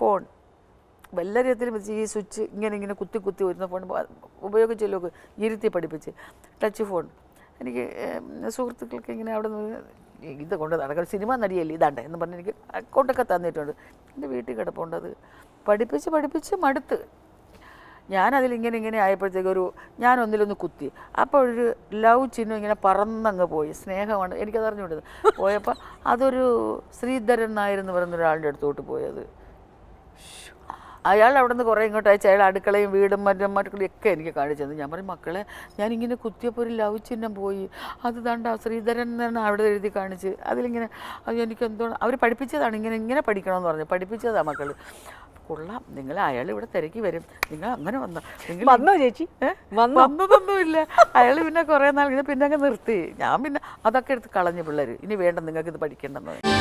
Phone വല്ല രീതിയിലും വെച്ച് ഈ സ്വിച്ച് ഇങ്ങനെ ഇങ്ങനെ കുത്തി കുത്തി വരുന്ന ഫോൺ ഉപയോഗിച്ചല്ലോ ഇരുത്തി പഠിപ്പിച്ച് ടച്ച് ഫോൺ എനിക്ക് ഏം, സുഹൃത്തുക്കൾക്ക് ഇങ്ങനെ അവിടെ നിന്ന് ഇത് കൊണ്ട് നടക്കുന്ന സിനിമ നടിയല്ലേ ഇതാണ്ട് എന്ന് പറഞ്ഞ് എനിക്ക് കൊണ്ടൊക്കെ തന്നിട്ടുണ്ട് എൻ്റെ വീട്ടിൽ കിടപ്പുണ്ടത് പഠിപ്പിച്ച് പഠിപ്പിച്ച് മടുത്ത് ഞാനതിൽ ഇങ്ങനെ ഇങ്ങനെ ആയപ്പോഴത്തേക്ക് ഒരു ഞാൻ ഒന്നിലൊന്ന് കുത്തി അപ്പോൾ ഒരു ലവ് ചിഹ്നം ഇങ്ങനെ പറന്നങ്ങ് പോയി സ്നേഹമാണ് എനിക്കത് അറിഞ്ഞുകൊണ്ടത് പോയപ്പോൾ അതൊരു ശ്രീധരൻ നായർ എന്ന് പറയുന്ന ഒരാളുടെ അടുത്തോട്ട് പോയത് അയാൾ അവിടെ നിന്ന് കുറേ ഇങ്ങോട്ട് അയച്ച് അയാൾ അടുക്കളയും വീടും മറ്റും മറ്റും ഒക്കെ എനിക്ക് കാണിച്ചത് ഞാൻ പറയും മക്കളെ ഞാനിങ്ങനെ കുത്തിയപ്പോൾ ഒരു ലവ് ചിഹ്നം പോയി അത് ദണ്ട ശ്രീധരൻ എന്നാണ് അവിടെ എഴുതി കാണിച്ച് അതിലിങ്ങനെ അത് എനിക്ക് എന്തോ അവർ പഠിപ്പിച്ചതാണ് ഇങ്ങനെ ഇങ്ങനെ പഠിക്കണമെന്ന് പറഞ്ഞു പഠിപ്പിച്ചതാണ് മക്കൾ കൊള്ളാം നിങ്ങൾ അയാൾ ഇവിടെ തിരക്കി വരും നിങ്ങൾ അങ്ങനെ വന്ന നിങ്ങൾ വന്നോ ചേച്ചി ഏ? വന്നോ? വന്നതൊന്നുമില്ല അയാൾ പിന്നെ കുറേ നാൾ ഇത് പിന്നെ അങ്ങ് നിർത്തി ഞാൻ പിന്നെ അതൊക്കെ എടുത്ത് കളഞ്ഞു പിള്ളേർ ഇനി വേണ്ട നിങ്ങൾക്ക് ഇത് പഠിക്കേണ്ടെന്ന് പറഞ്ഞു